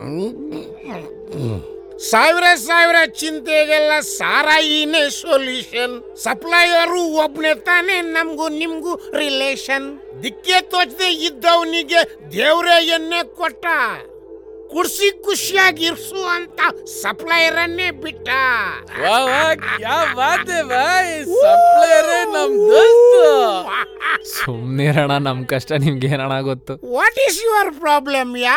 ಸಾವಿರ ಸಾವಿರ ಚಿಂತೆಗೆಲ್ಲ ಸಾರಾಯಿನೇ solution supplier ಒಬ್ನೇ ತಾನೇ ನಮ್ಗೂ ನಿಮ್ಗೂ ರಿಲೇಷನ್ ದಿಕ್ಕೆ ತೋಚದೆ ಇದ್ದವನಿಗೆ ದೇವ್ರೇ ಎಣ್ಣೆ ಕೊಟ್ಟ ಕುಡ್ಸಿ ಖುಷಿಯಾಗಿ ಇರ್ಸು ಅಂತ ಸಪ್ಲೈಯರನ್ನೇ ಬಿಟ್ಟ ವಾ ವಾ ಕ್ಯಾ ಬಾತ್ ಹೈ ಭಾಯ್ ಸಪ್ಲೈಯರೇ ನಮ್ ದೋಸ್ತ ಸುಮ್ನಿರಣ ನಮ್ ಕಷ್ಟ ನಿಮ್ಗೆ ಏನಣ ಗೊತ್ತು ವಾಟ್ ಈಸ್ ಯುವರ್ ಪ್ರಾಬ್ಲಮ್ ಯಾ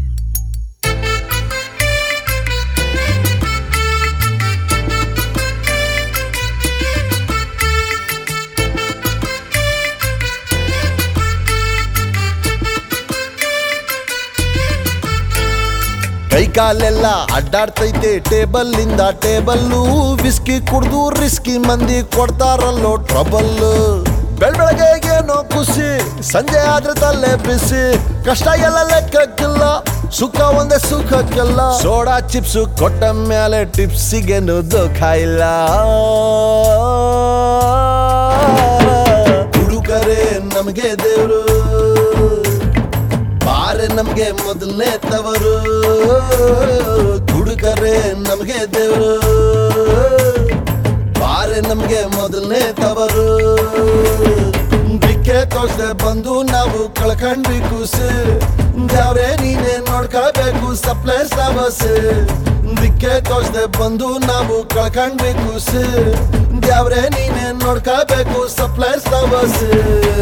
ಕೈ ಕಾಲೆಲ್ಲ ಅಡ್ಡಾಡ್ತೈತೆ ಟೇಬಲ್ ಇಂದ ಟೇಬಲ್ಲು ವಿಸ್ಕಿ ಕುಡ್ದು ರಿಸ್ಕಿ ಮಂದಿ ಕೊಡ್ತಾರಲ್ಲೋ ಟ್ರಬಲ್ ಬೆಳ್ ಬೆಳಗ್ಗೆ ಏನೋ ಖುಷಿ ಸಂಜೆ ಆದ್ರೆ ತಲೆ ಬಿಸಿ ಕಷ್ಟ ಎಲ್ಲ ಲೆಕ್ಕಕ್ಕಿಲ್ಲ ಸುಖ ಒಂದೇ ಸುಖಕ್ಕೆಲ್ಲ ಸೋಡಾ ಚಿಪ್ಸ್ ಕೊಟ್ಟ ಮೇಲೆ ಟಿಪ್ಸಿಗೇನು ದುಃಖ ಇಲ್ಲ ಹುಡುಗರೇ ನಮಗೆ ದೇವ್ರು ಬಾರೆ ನಮ್ಗೆ ಮೊದಲನೇ ತವರು ಹುಡುಗರೇ ನಮ್ಗೆ ದೇವರು ಬಾರೆ ನಮ್ಗೆ ಮೊದಲನೇ ತವರು ದಿಕ್ಕೆ ತೋರ್ಸದೆ ಬಂದು ನಾವು ಕಳ್ಕೊಂಡ್ವಿ ಕೂಸು ಯಾವ್ರೇ ನೀನೇ ನೋಡ್ಕೋಬೇಕು ಸಪ್ಲೈ ಸಮಸ್ಯೆ ದಿಕ್ಕೆ ತೋರ್ಸದೆ ಬಂದು ನಾವು ಕಳ್ಕೊಂಡ್ವಿ ಕೂಸು ಯಾವ್ರೇ ನೀನೇ ನೋಡ್ಕೋಬೇಕು ಸಪ್ಲೈ ಸಮಸ್ಯೆ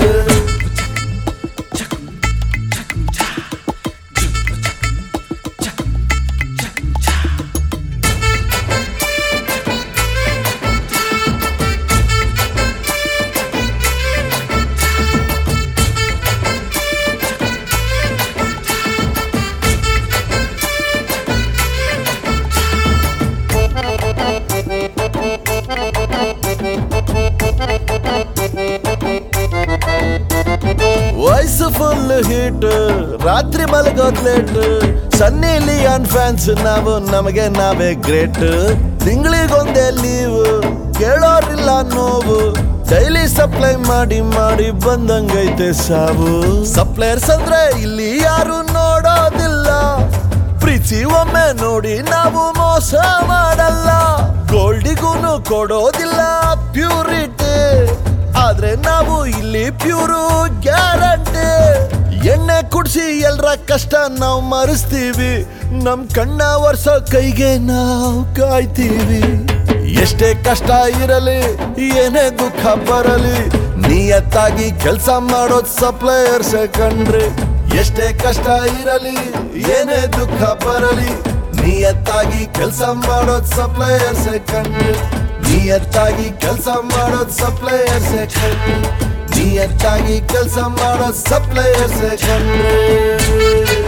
ವಯಸ್ಸು ಫುಲ್ ಹೀಟ್ ರಾತ್ರಿ ಮಲಗೋದ್ ಲೇಟ್ ಸನ್ನಿ ಲಿಯಾನ್ ಫ್ಯಾನ್ಸ್ ನಾವು ನಮಗೆ ನಾವೇ ಗ್ರೇಟ್ ತಿಂಗಳಿಗೊಂದೇ ಲೀವ್ ಕೇಳೋರಿಲ್ಲ ನೋವು ಡೈಲಿ ಸಪ್ಲೈ ಮಾಡಿ ಮಾಡಿ ಬಂದಂಗೈತೆ ಸಾವು ಸಪ್ಲೈಯರ್ಸ್ ಅಂದ್ರೆ ಇಲ್ಲಿ ಯಾರು ನೋಡೋದಿಲ್ಲ ಪ್ರೀತಿ ಒಮ್ಮೆ ನೋಡಿ ನಾವು ಮೋಸ ಮಾಡಲ್ಲ ಗೋಲ್ಡಿಗೂನು ಕೊಡೋದಿಲ್ಲ ಪ್ಯೂರಿಟಿ ಆದ್ರೆ ನಾವು ಇಲ್ಲಿ ಪ್ಯೂರು ಗ್ಯಾರಂಟಿ ಎಣ್ಣೆ ಕುಡ್ಸಿ ಎಲ್ರ ಕಷ್ಟ ನಾವು ಮರೆಸ್ತೀವಿ ನಮ್ ಕಣ್ಣ ವರ್ಷ ಕೈಗೆ ನಾವು ಕಾಯ್ತೀವಿ ಎಷ್ಟೇ ಕಷ್ಟ ಇರಲಿ ಏನೇ ದುಃಖ ಬರಲಿ ನಿಯತ್ತಾಗಿ ಕೆಲಸ ಮಾಡೋದ್ ಸಪ್ಲೈಯರ್ಸ್ ಕಂಡ್ರಿ ಎಷ್ಟೇ ಕಷ್ಟ ಇರಲಿ ಏನೇ ದುಃಖ ಬರಲಿ ನಿಯತ್ತಾಗಿ ಕೆಲಸ ಮಾಡೋದ್ ಸಪ್ಲೈಯರ್ಸ್ ಕಂಡ್ರಿ ನಿಯತ್ತಾಗಿ ಕೆಲಸ ಮಾಡೋದ್ ಸಪ್ಲೈಯರ್ಸ್ ಕಂಡ್ರಿ ನಿಯತ್ತಾಗಿ ಕೆಲಸ ಮಾಡೋದ್ ಸಪ್ಲೈಯರ್ಸ್ ಕಂಡ್ರಿ